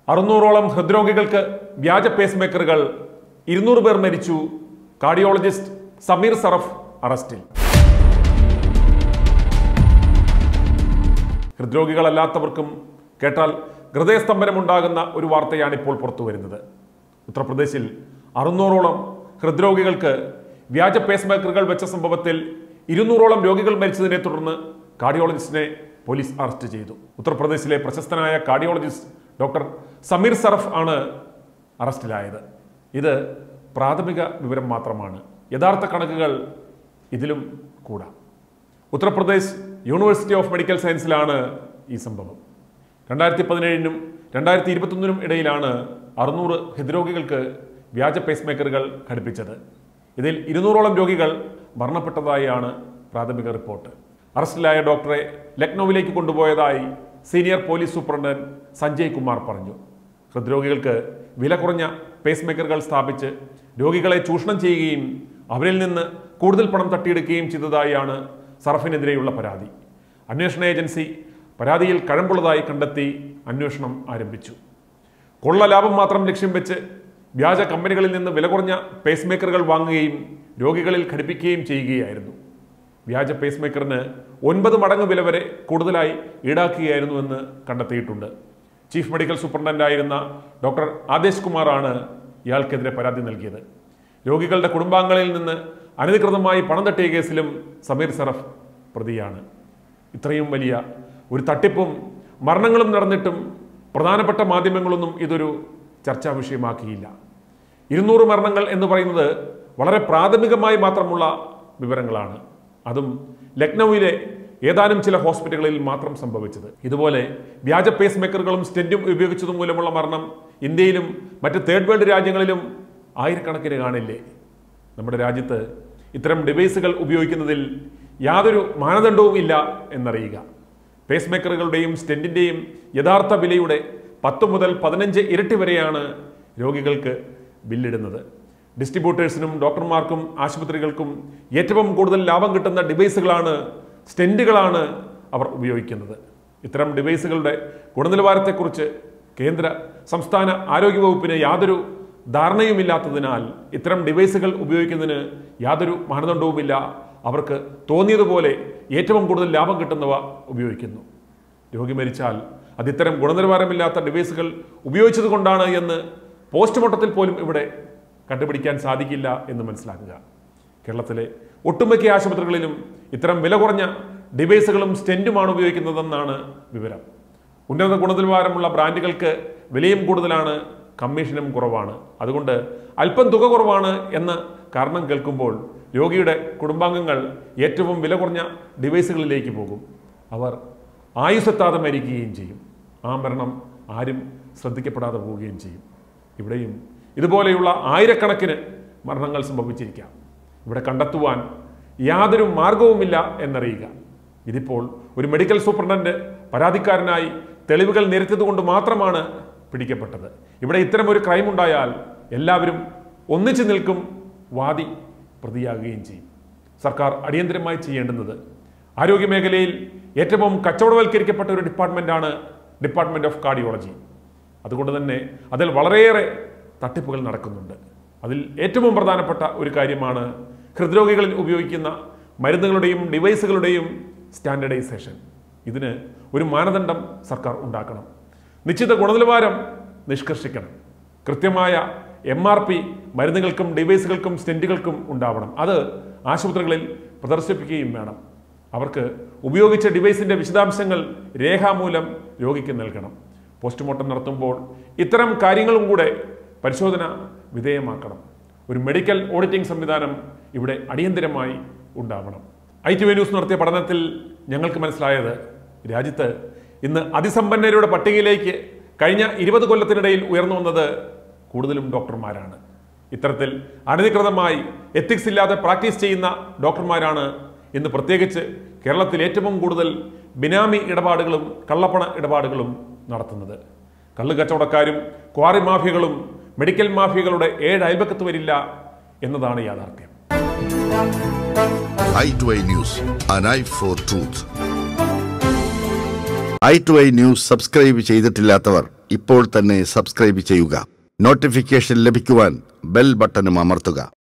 അറുന്നൂറോളം ഹൃദ്രോഗികൾക്ക് വ്യാജ പേസ് മേക്കറുകൾ ഇരുന്നൂറ് പേർ മരിച്ചു കാർഡിയോളജിസ്റ്റ് സമീർ സറഫ് അറസ്റ്റിൽ ഹൃദ്രോഗികളല്ലാത്തവർക്കും കേട്ടാൽ ഹൃദയസ്തംഭനമുണ്ടാകുന്ന ഒരു വാർത്തയാണ് ഇപ്പോൾ പുറത്തു വരുന്നത് ഉത്തർപ്രദേശിൽ അറുന്നൂറോളം ഹൃദ്രോഗികൾക്ക് വ്യാജ പേസ് മേക്കറുകൾ വെച്ച സംഭവത്തിൽ ഇരുന്നൂറോളം രോഗികൾ മരിച്ചതിനെ തുടർന്ന് കാർഡിയോളജിസ്റ്റിനെ പോലീസ് അറസ്റ്റ് ചെയ്തു ഉത്തർപ്രദേശിലെ പ്രശസ്തനായ കാർഡിയോളജിസ്റ്റ് ഡോക്ടർ സമീർ സറഫ് ആണ് അറസ്റ്റിലായത് ഇത് പ്രാഥമിക വിവരം മാത്രമാണ് യഥാർത്ഥ കണക്കുകൾ ഇതിലും കൂടാം ഉത്തർപ്രദേശ് യൂണിവേഴ്സിറ്റി ഓഫ് മെഡിക്കൽ സയൻസിലാണ് ഈ സംഭവം രണ്ടായിരത്തി പതിനേഴിനും രണ്ടായിരത്തി ഇരുപത്തൊന്നിനും ഇടയിലാണ് അറുന്നൂറ് ഹൃദ്രോഗികൾക്ക് വ്യാജ പേസ് മേക്കറുകൾ ഘടിപ്പിച്ചത് ഇതിൽ ഇരുന്നൂറോളം രോഗികൾ മരണപ്പെട്ടതായാണ് പ്രാഥമിക റിപ്പോർട്ട് അറസ്റ്റിലായ ഡോക്ടറെ ലക്നൌവിലേക്ക് കൊണ്ടുപോയതായി senior police superintendent Sanjay Kumar പറഞ്ഞു ഹൃദ്രോഗികൾക്ക് വില കുറഞ്ഞ പേസ് മേക്കറുകൾ സ്ഥാപിച്ച് രോഗികളെ ചൂഷണം ചെയ്യുകയും അവരിൽ നിന്ന് കൂടുതൽ പണം തട്ടിയെടുക്കുകയും ചെയ്തതായാണ് സറഫിനെതിരെയുള്ള പരാതി അന്വേഷണ ഏജൻസി പരാതിയിൽ കഴമ്പുള്ളതായി കണ്ടെത്തി അന്വേഷണം ആരംഭിച്ചു കൊള്ള ലാഭം മാത്രം ലക്ഷ്യം വെച്ച് വ്യാജ കമ്പനികളിൽ നിന്ന് വില കുറഞ്ഞ പേസ് മേക്കറുകൾ വാങ്ങുകയും രോഗികളിൽ ഘടിപ്പിക്കുകയും ചെയ്യുകയായിരുന്നു വ്യാജ പേസ് മേക്കറിന് ഒൻപത് മടങ്ങ് വില വരെ കൂടുതലായി ഈടാക്കുകയായിരുന്നുവെന്ന് കണ്ടെത്തിയിട്ടുണ്ട് ചീഫ് മെഡിക്കൽ സൂപ്രണ്ടന്റായിരുന്ന ഡോക്ടർ ആദേശ് കുമാറാണ് ഇയാൾക്കെതിരെ പരാതി നൽകിയത് രോഗികളുടെ കുടുംബാംഗങ്ങളിൽ നിന്ന് അനധികൃതമായി പണം തട്ടിയ കേസിലും സമീർ സറഫ് പ്രതിയാണ് ഇത്രയും വലിയ ഒരു തട്ടിപ്പും മരണങ്ങളും നടന്നിട്ടും പ്രധാനപ്പെട്ട മാധ്യമങ്ങളൊന്നും ഇതൊരു ചർച്ചാ വിഷയമാക്കിയില്ല ഇരുന്നൂറ് മരണങ്ങൾ എന്ന് പറയുന്നത് വളരെ പ്രാഥമികമായി മാത്രമുള്ള വിവരങ്ങളാണ് അതും ലക്നൌവിലെ ഏതാനും ചില ഹോസ്പിറ്റലുകളിൽ മാത്രം സംഭവിച്ചത് ഇതുപോലെ വ്യാജ പേസ് മേക്കറുകളും സ്റ്റെന്റും ഉപയോഗിച്ചതു മൂലമുള്ള മരണം ഇന്ത്യയിലും മറ്റ് തേർഡ് വേൾഡ് രാജ്യങ്ങളിലും ആയിരക്കണക്കിന് കാണില്ലേ നമ്മുടെ രാജ്യത്ത് ഇത്തരം ഡിവൈസുകൾ ഉപയോഗിക്കുന്നതിൽ യാതൊരു മാനദണ്ഡവും ഇല്ല എന്നറിയുക പേസ് മേക്കറുകളുടെയും സ്റ്റെന്റിന്റെയും യഥാർത്ഥ വിലയുടെ പത്ത് മുതൽ പതിനഞ്ച് ഇരട്ടി വരെയാണ് രോഗികൾക്ക് ബില്ലിടുന്നത് ഡിസ്ട്രിബ്യൂട്ടേഴ്സിനും ഡോക്ടർമാർക്കും ആശുപത്രികൾക്കും ഏറ്റവും കൂടുതൽ ലാഭം കിട്ടുന്ന ഡിവൈസുകളാണ് സ്റ്റെന്റുകളാണ് അവർ ഉപയോഗിക്കുന്നത് ഇത്തരം ഡിവൈസുകളുടെ ഗുണനിലവാരത്തെക്കുറിച്ച് കേന്ദ്ര സംസ്ഥാന ആരോഗ്യവകുപ്പിന് യാതൊരു ധാരണയുമില്ലാത്തതിനാൽ ഇത്തരം ഡിവൈസുകൾ ഉപയോഗിക്കുന്നതിന് യാതൊരു മാനദണ്ഡവുമില്ല അവർക്ക് തോന്നിയതുപോലെ ഏറ്റവും കൂടുതൽ ലാഭം കിട്ടുന്നവ ഉപയോഗിക്കുന്നു രോഗി മരിച്ചാൽ അത് ഇത്തരം ഗുണനിലവാരമില്ലാത്ത ഡിവൈസുകൾ ഉപയോഗിച്ചത് കൊണ്ടാണ് എന്ന് പോസ്റ്റ്മോർട്ടത്തിൽ പോലും ഇവിടെ കണ്ടുപിടിക്കാൻ സാധിക്കില്ല എന്ന് മനസ്സിലാക്കുക കേരളത്തിലെ ഒട്ടുമിക്ക ആശുപത്രികളിലും ഇത്തരം വില കുറഞ്ഞ ഡിവൈസുകളും സ്റ്റെന്റുമാണ് ഉപയോഗിക്കുന്നതെന്നാണ് വിവരം ഉന്നത ഗുണനിലവാരമുള്ള ബ്രാൻഡുകൾക്ക് വിലയും കൂടുതലാണ് കമ്മീഷനും കുറവാണ് അതുകൊണ്ട് അല്പം തുക കുറവാണ് എന്ന കാരണം കേൾക്കുമ്പോൾ രോഗിയുടെ കുടുംബാംഗങ്ങൾ ഏറ്റവും വില കുറഞ്ഞ ഡിവൈസുകളിലേക്ക് പോകും അവർ ആയുസെത്താതെ മരിക്കുകയും ചെയ്യും ആ മരണം ആരും ശ്രദ്ധിക്കപ്പെടാതെ പോവുകയും ചെയ്യും ഇവിടെയും ഇതുപോലെയുള്ള ആയിരക്കണക്കിന് മരണങ്ങൾ സംഭവിച്ചിരിക്കാം ഇവിടെ കണ്ടെത്തുവാൻ യാതൊരു മാർഗവുമില്ല എന്നറിയുക ഇതിപ്പോൾ ഒരു മെഡിക്കൽ സൂപ്രണ്ടന്റ് പരാതിക്കാരനായി തെളിവുകൾ നിരത്തിയതുകൊണ്ട് മാത്രമാണ് പിടിക്കപ്പെട്ടത് ഇവിടെ ഇത്തരം ഒരു ക്രൈം ഉണ്ടായാൽ എല്ലാവരും ഒന്നിച്ചു നിൽക്കും വാദി പ്രതിയാകുകയും ചെയ്യും സർക്കാർ അടിയന്തരമായി ചെയ്യേണ്ടുന്നത് ആരോഗ്യമേഖലയിൽ ഏറ്റവും കച്ചവടവൽക്കരിക്കപ്പെട്ട ഒരു ഡിപ്പാർട്ട്മെന്റാണ് ഡിപ്പാർട്ട്മെന്റ് ഓഫ് കാർഡിയോളജി അതുകൊണ്ട് തന്നെ അതിൽ വളരെയേറെ തട്ടിപ്പുകൾ നടക്കുന്നുണ്ട് അതിൽ ഏറ്റവും പ്രധാനപ്പെട്ട ഒരു കാര്യമാണ് ഹൃദ്രോഗികളിൽ ഉപയോഗിക്കുന്ന മരുന്നുകളുടെയും ഡിവൈസുകളുടെയും സ്റ്റാൻഡർഡൈസേഷൻ ഇതിന് ഒരു മാനദണ്ഡം സർക്കാർ ഉണ്ടാക്കണം നിശ്ചിത ഗുണനിലവാരം നിഷ്കർഷിക്കണം കൃത്യമായ എം ആർ പി മരുന്നുകൾക്കും ഡിവൈസുകൾക്കും സ്റ്റെൻറ്റുകൾക്കും ഉണ്ടാവണം അത് ആശുപത്രികളിൽ പ്രദർശിപ്പിക്കുകയും വേണം അവർക്ക് ഉപയോഗിച്ച ഡിവൈസിന്റെ വിശദാംശങ്ങൾ രേഖാമൂലം രോഗിക്ക് നൽകണം പോസ്റ്റ്മോർട്ടം നടത്തുമ്പോൾ ഇത്തരം കാര്യങ്ങളും കൂടെ പരിശോധന വിധേയമാക്കണം ഒരു മെഡിക്കൽ ഓഡിറ്റിംഗ് സംവിധാനം ഇവിടെ അടിയന്തരമായി ഉണ്ടാവണം ഐ ടി വി ന്യൂസ് നടത്തിയ പഠനത്തിൽ ഞങ്ങൾക്ക് മനസ്സിലായത് രാജ്യത്ത് ഇന്ന് അതിസമ്പന്നരുടെ പട്ടികയിലേക്ക് കഴിഞ്ഞ ഇരുപത് കൊല്ലത്തിനിടയിൽ ഉയർന്നു വന്നത് കൂടുതലും ഡോക്ടർമാരാണ് ഇത്തരത്തിൽ അനധികൃതമായി എത്തിക്സ് ഇല്ലാതെ പ്രാക്ടീസ് ചെയ്യുന്ന ഡോക്ടർമാരാണ് ഇന്ന് പ്രത്യേകിച്ച് കേരളത്തിൽ ഏറ്റവും കൂടുതൽ ബിനാമി ഇടപാടുകളും കള്ളപ്പണ ഇടപാടുകളും നടത്തുന്നത് കള്ളു കച്ചവടക്കാരും ക്വാറി മാഫിയകളും മെഡിക്കൽ മാഫിയകളുടെ ഏഴ് അയൽപക്കത്ത് വരില്ല എന്നതാണ് യാഥാർത്ഥ്യം i2i News, an eye for truth. i2i news subscribe ചെയ്തിട്ടില്ലാത്തവർ ഇപ്പോൾ തന്നെ സബ്സ്ക്രൈബ് ചെയ്യുക നോട്ടിഫിക്കേഷൻ ലഭിക്കുവാൻ ബെൽ ബട്ടണും അമർത്തുക